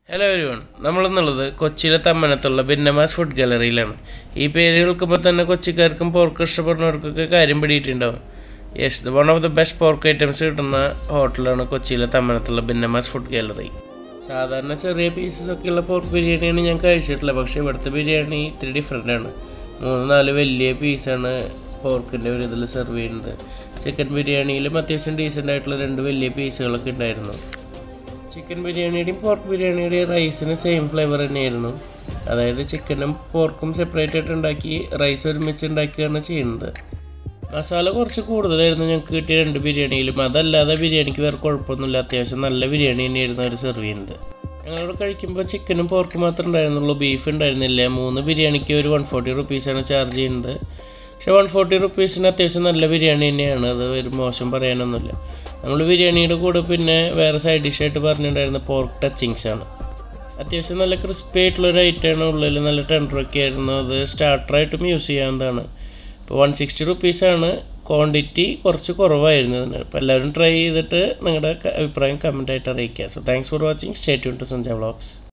hello everyone നമ്മളെന്നുള്ളത് കൊച്ചിയിലെ തമ്മനത്തുള്ള ഭിന്നമാസ് food ഗാലറിയിലാണ് ഈ പേര് കേൾക്കുമ്പോൾ തന്നെ കൊച്ചിക്കാർക്കും പോർക്ക് ഇഷ്ടപ്പെടുന്നവർക്കൊക്കെ കാര്യം പിടിയിട്ടുണ്ടാവും yes the one of the best pork items കിട്ടുന്ന ഹോട്ടലാണ് കൊച്ചിയിലെ തമ്മനത്തുള്ള ഭിന്നമാസ് ഫുഡ് ഗാലറി സാധാരണ ചെറിയ പീസസ് ഒക്കെയുള്ള പോർക്ക് ബിരിയാണിയാണ് ഞാൻ കഴിച്ചിട്ടുള്ളത് പക്ഷേ ഇവിടുത്തെ ബിരിയാണി ഇത്തിരി ഡിഫറെൻ്റ് ആണ് മൂന്ന് നാല് വലിയ പീസാണ് പോർക്കിൻ്റെ ഒരു ഇതിൽ സെർവ് ചെയ്യുന്നത് ചിക്കൻ ബിരിയാണിയിലും അത്യാവശ്യം ഡീസൻ്റ് ആയിട്ടുള്ള രണ്ട് വലിയ പീസുകളൊക്കെ ഉണ്ടായിരുന്നു ചിക്കൻ ബിരിയാണിയുടെയും പോർക്ക് ബിരിയാണിയുടെയും റൈസിന് സെയിം ഫ്ലേവർ തന്നെയായിരുന്നു അതായത് ചിക്കനും പോർക്കും സെപ്പറേറ്റ് ആയിട്ട് ഉണ്ടാക്കി റൈസ് ഒരുമിച്ച് ഉണ്ടാക്കിയാണ് ചെയ്യുന്നത് മസാല കുറച്ച് കൂടുതലായിരുന്നു ഞങ്ങൾക്ക് കിട്ടിയ രണ്ട് ബിരിയാണിയിലും അതല്ലാതെ ബിരിയാണിക്ക് വേറെ കുഴപ്പമൊന്നുമില്ല അത്യാവശ്യം നല്ല ബിരിയാണി തന്നെയായിരുന്നു അവർ സെർവ് ചെയ്യുന്നത് ഞങ്ങളിവിടെ കഴിക്കുമ്പോൾ ചിക്കനും പോർക്കും മാത്രമേ ഉണ്ടായിരുന്നുള്ളൂ ബീഫ് ഉണ്ടായിരുന്നില്ല മൂന്ന് ബിരിയാണിക്ക് ഒരു വൺ ഫോർട്ടി റുപ്പീസാണ് ചാർജ് ചെയ്യുന്നത് പക്ഷേ വൺ ഫോർട്ടി റുപ്പീസിന് അത്യാവശ്യം നല്ല ബിരിയാണി തന്നെയാണ് അത് ഒരു മോശം പറയാനൊന്നുമില്ല നമ്മൾ ബിരിയാണിയുടെ കൂടെ പിന്നെ വേറെ സൈഡ് ഡിഷായിട്ട് പറഞ്ഞിട്ടുണ്ടായിരുന്ന പോർക്ക് ടച്ചിങ്സ് ആണ് അത്യാവശ്യം നല്ല ക്രിസ്പി ആയിട്ടുള്ള ഒരു ഐറ്റമാണ് ഉള്ളിൽ നല്ല ടെൻഡറൊക്കെ ആയിരുന്നു അത് സ്റ്റാർട്ടറായിട്ടും യൂസ് ചെയ്യാവുന്നതാണ് ഇപ്പോൾ വൺ സിക്സ്റ്റി റുപ്പീസാണ് ക്വാണ്ടിറ്റി കുറച്ച് കുറവായിരുന്നു ഇതിന് അപ്പോൾ എല്ലാവരും ട്രൈ ചെയ്തിട്ട് നിങ്ങളുടെ അഭിപ്രായം കമൻ്റ് ആയിട്ട് അറിയിക്കുക so thanks for watching stay tune to സഞ്ജ വ്ളോഗ്സ്